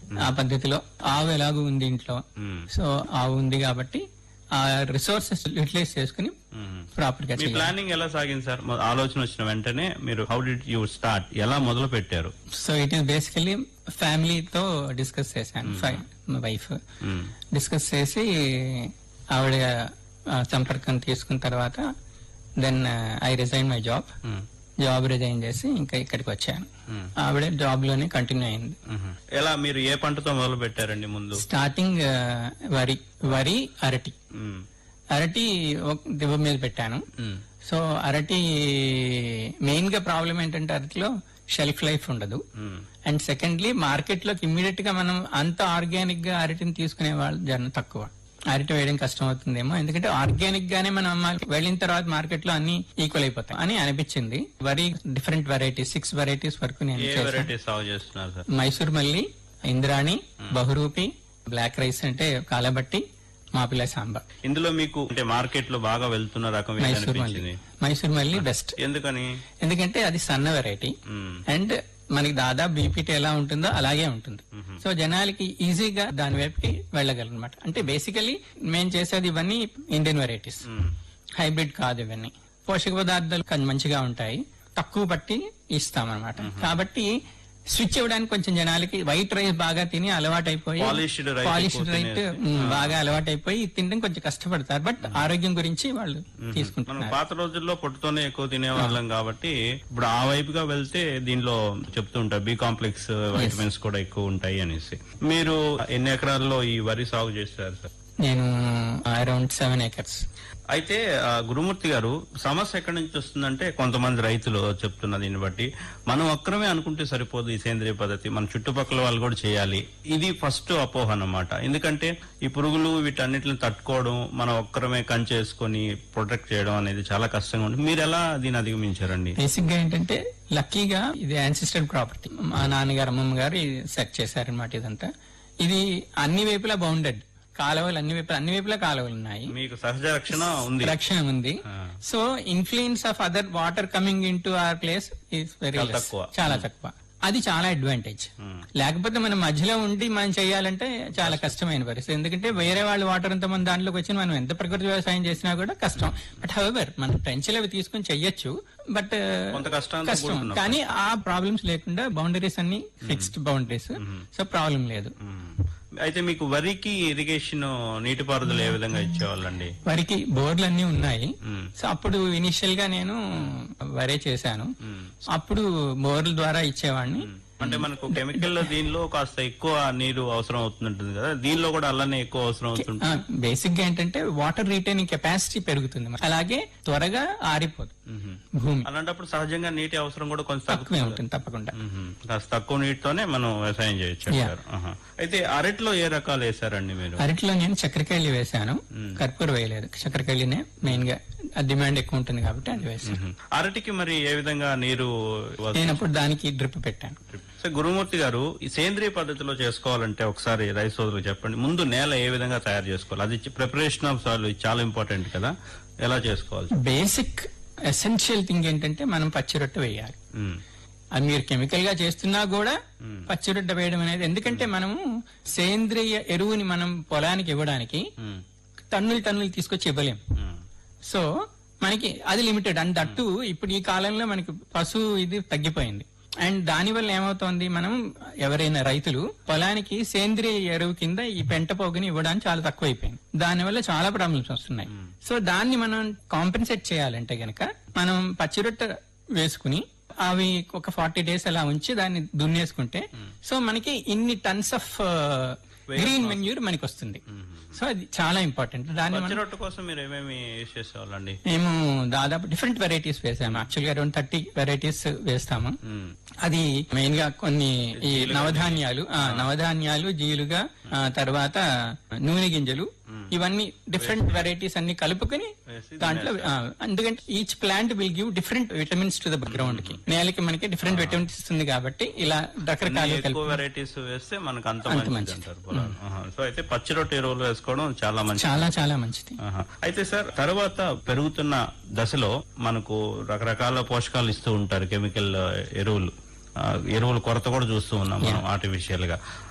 ఆ పద్ధతిలో ఆవు ఎలాగూ ఉంది ఇంట్లో మ్మ్. సో ఆవు ఉంది కాబట్టి ఆ రిసోర్సెస్ యూటిలైజ్ చేసుకుని మ్మ్. ప్రాపర్ గా మీ చేయాలి ప్లానింగ్ ఎలా సాగింది సార్ మొ- ఆలోచన వచ్చిన వెంటనే మీరు హౌ డిడ్ యూ స్టార్ట్ ఎలా మొదలు పెట్టారు సో ఇట్ ఈస్ బేసికలీ ఫ్యామిలీతో డిస్కస్ చేశాను మా వైఫ్ మ్మ్. డిస్కస్ చేసి ఆవిడ ఆ, సంపర్కం తీసుకున్న తర్వాత then I resign my job hmm. Job resign చేసి ఇంకా ఇక్కడికి వచ్చాను మ్మ్. ఆవిడ జాబ్ లోనే కంటిన్యూ అయింది మ్మ్. ఎలా మీరు ఏ పంటతో మొదలు పెట్టారండి ముందు స్టార్టింగ్ ఆ, వరి వరి అరటి మ్మ్. అరటి ఒక దివ్వ మీద పెట్టాను మ్మ్. సో అరటి మెయిన్ గా ప్రాబ్లం ఏంటంటే అరటిలో షెల్ఫ్ లైఫ్ ఉండదు మ్మ్. అండ్ సెకండ్లీ మార్కెట్ లోకి ఇమ్మీడియట్ గా మనం అంత ఆర్గానిక్ గా అరటిని తీసుకునే వాళ్ళు జనం తక్కువ అరటి వేయడం కష్టం అవుతుందేమో ఎందుకంటే ఆర్గానిక్ గానే మనం అమ్మాలి వెళ్ళిన తర్వాత మార్కెట్ లో అన్ని ఈక్వల్ అయిపోతాయి అని అనిపించింది వరి డిఫరెంట్ వెరైటీస్ సిక్స్ వెరైటీస్ వరకు నేను ఏ చేశాను వెరైటీ సాగు చేస్తున్నారు sir Mysore Malli Indrani Bahuroopi black rice అంటే కాలబట్టి మాపిల్ల సాంబార్ ఇందులో మీకు అంటే మార్కెట్ లో బాగా వెళ్తున్న రకం ఏది మైసూర్ మల్లి అనిపించింది మైసూర్ మల్లి బెస్ట్ ఎందుకని ఎందుకంటే అది సన్న వెరైటీ మ్మ్. అండ్ మనకి దాదాపు బీపీటీ ఎలా ఉంటుందో అలాగే ఉంటుంది సో జనాలకి ఈజీగా దాని వైపుకి వెళ్ళగలనమాట అంటే బేసికలీ మేము చేసేది ఇవన్నీ ఇండియన్ వెరైటీస్ మ్మ్. హైబ్రిడ్ కాదు ఇవన్నీ పోషక పదార్థాలు కొంచెం మంచిగా ఉంటాయి తక్కువ పట్టి ఇస్తామన్నమాట కాబట్టి స్విచ్ ఇవ్వడానికి కొంచెం జనాలకి వైట్ రైస్ బాగా తిని అలవాటైపోయి Polished rice పాలిష్డ్ ఎక్కువ రైట్ తినేసి. బాగా అలవాటైపోయి తినడం కొంచెం కష్టపడతారు బట్ ఆరోగ్యం గురించి వాళ్ళు మనం తీసుకుంటున్నారు పాత రోజుల్లో పొట్టుతోనే ఎక్కువ తినేవాళ్ళం కాబట్టి ఇప్పుడు ఆ వైపుగా వెళ్తే దీనిలో చెప్తూ ఉంటారు బి కాంప్లెక్స్ వైటమిన్స్ కూడా ఎక్కువ ఉంటాయి అనేసి మీరు ఎన్ని ఎకరాల్లో ఈ వరి సాగు చేస్తారు సార్ నేను అరౌండ్ సెవెన్ ఏకర్స్ అయితే ఆ, గురుమూర్తి గారు సమస్య ఎక్కడి నుంచి వస్తుందంటే కొంతమంది రైతులు చెప్తున్న దీన్ని బట్టి మనం ఒక్కరమే అనుకుంటే సరిపోదు ఈ సేంద్రియ పద్ధతి మన చుట్టుపక్కల వాళ్ళు కూడా చేయాలి ఇది ఫస్ట్ అపోహ అన్నమాట ఎందుకంటే ఈ పురుగులు వీటన్నిటిని తట్టుకోవడం మనం ఒక్కరమే కంచేసుకొని ప్రొటెక్ట్ చేయడం అనేది చాలా కష్టంగా ఉంటుంది మీరు ఎలా దీన్ని అధిగమించారండి బేసిక్ గా ఏంటంటే లక్కీగా ఇది యాన్సిస్టర్ ప్రాపర్టీ మా నాన్నగారు అమ్మమ్మ గారు సెట్ చేశారనమాట ఇదంతా ఇది అన్ని వైపులా బౌండెడ్ కాలువలు అన్ని వైపులా అన్ని వైపులా కాలువలు ఉన్నాయి మీకు సహజ రక్షణ ఉంది రక్షణ ఉంది ఆ. So influence of other water coming into our place is very చాలా తక్కువ. చాలా తక్కువ అది చాలా అడ్వాంటేజ్ Hmm. లేకపోతే మనం మధ్యలో ఉండి మనం చేయాలంటే చాలా కష్టమైన పరిస్థితి ఎందుకంటే వేరే వాళ్ళు వాటర్ అంత మన దాంట్లోకి వచ్చి మనం ఎంత ప్రకృతి వ్యవసాయం చేసినా కూడా కష్టం బట్ హవెవర్ మనం ట్రెంచ్లు అవి తీసుకుని చెయ్యొచ్చు బట్ కొంత కష్టంతో కష్టం కూడుకున్న కానీ ఆ ప్రాబ్లమ్స్ లేకుండా బౌండరీస్ అన్ని ఫిక్స్డ్ బౌండరీస్ సో ప్రాబ్లం లేదు మ్మ్. అయితే మీకు వరికి ఇరిగేషన్ నీటిపారుదల ఏ విధంగా ఇచ్చేవాళ్ళండి వరికి బోర్లు అన్ని ఉన్నాయి మ్మ్. సో అప్పుడు ఇనిషియల్ గా నేను వరే చేశాను మ్మ్. అప్పుడు బోర్ల ద్వారా ఇచ్చేవాడిని అంటే మనకు కెమికల్ దీనిలో కాస్త ఎక్కువ నీరు అవసరం అవుతుంటుంది కదా దీనిలో కూడా అలానే ఎక్కువ అవసరం అవుతుంటుంది బేసిక్ గా ఏంటంటే వాటర్ రీటైనింగ్ కెపాసిటీ పెరుగుతుంది అలాగే త్వరగా ఆరిపోదు మ్మ్. భూమి అలాంటప్పుడు సహజంగా నీటి అవసరం కూడా కొంచెం తక్కువే తగ్గుతుంది ఉంటుంది తప్పకుండా మ్మ్. కాస్త తక్కువ నీటితోనే మనం వ్యవసాయం చేయొచ్చు Yeah. అంటారు. ఆహా. అయితే అరటిలో ఏ రకాలు వేసారండి మీరు అరటిలో నేను చక్కెరకేళి వేశాను కర్పూర వేయలేదు చక్కెరకేళినే మెయిన్ గా డిమాండ్ ఎక్కువ ఉంటుంది కాబట్టి అది వేశాను మ్మ్. అరటికి మరి ఏ విధంగా నీరు ఇవ్వాల్సి నేను అప్పుడు దానికి డ్రిప్ పెట్టాను సో గురుమూర్తి గారు ఈ సేంద్రియ పద్ధతిలో చేసుకోవాలంటే ఒకసారి రైతు సోదరులు చెప్పండి ముందు నేల ఏ విధంగా తయారు చేసుకోవాలి అది ప్రిపరేషన్ ఆఫ్ సాయిల్ చాలా ఇంపార్టెంట్ కదా ఎలా చేసుకోవాలి బేసిక్ ఎసెన్షియల్ థింగ్ ఏంటంటే మనం పచ్చి రొట్టె వేయాలి మ్మ్. అది మీరు కెమికల్ గా చేస్తున్నా కూడా పచ్చిరొట్ట వేయడం అనేది ఎందుకంటే మనము సేంద్రియ ఎరువుని మనం పొలానికి ఇవ్వడానికి మ్మ్. టన్నులు టన్నులు తీసుకొచ్చి ఇవ్వలేం మ్మ్. సో మనకి అది లిమిటెడ్ అండ్ దట్టు ఇప్పుడు ఈ కాలంలో మనకి పశువు ఇది తగ్గిపోయింది అండ్ దానివల్ల ఏమవుతోంది మనం ఎవరైనా రైతులు పొలానికి సేంద్రియ ఎరువు కింద ఈ పెంట పోగుని ఇవ్వడానికి చాలా తక్కువ అయిపోయింది దానివల్ల చాలా ప్రాబ్లమ్స్ వస్తున్నాయి సో దాన్ని మనం కాంపెన్సేట్ చేయాలంటే గనక మనం పచ్చిరొట్ట వేసుకుని అవి ఒక ఫార్టీ డేస్ అలా ఉంచి దాన్ని దున్నేసుకుంటే సో మనకి ఇన్ని టన్స్ ఆఫ్ గ్రీన్ మెన్యూర్ మనకి వస్తుంది సో అది చాలా ఇంపార్టెంట్ దాన్ని మనం పచ్చి రొట్టె కోసం మీరు ఏమేమి యూజ్ చేసేవాళ్ళండి మేము దాదాపు డిఫరెంట్ వెరైటీస్ వేసాము యాక్చువల్గా అరౌండ్ థర్టీ వెరైటీస్ వేస్తాము మ్మ్. అది మెయిన్ గా కొన్ని ఈ నవధాన్యాలు ఆ, నవధాన్యాలు జీలుగా ఆ, తర్వాత నూనె గింజలు ఇవన్నీ డిఫరెంట్ వెరైటీస్ అన్ని కలుపుకొని వేసి దాంట్లో ఆ, ఎందుకంటే each plant will give different vitamins to the ground కి నేలకి మనకి డిఫరెంట్ విటమిన్స్ ఇస్తుంది కాబట్టి ఇలా రకరకాల ఎక్కువ కలుపు వెరైటీస్ వేస్తే మనకు అంత అంత మంచిది మంచిది. అంటారు పొలాలు. ఆహా. సో అయితే పచ్చి రొట్టె ఎరువులు వేసుకోవడం చాలా మంచిది చాలా చాలా మంచిది ఆహా. అయితే సార్ తర్వాత పెరుగుతున్న దశలో మనకు రకరకాల పోషకాలు ఇస్తూ ఉంటారు కెమికల్ ఎరువులు ఆ, ఎరువుల కొరత కూడా చూస్తూ ఉన్నాం మనం ఆర్టిఫిషియల్ గా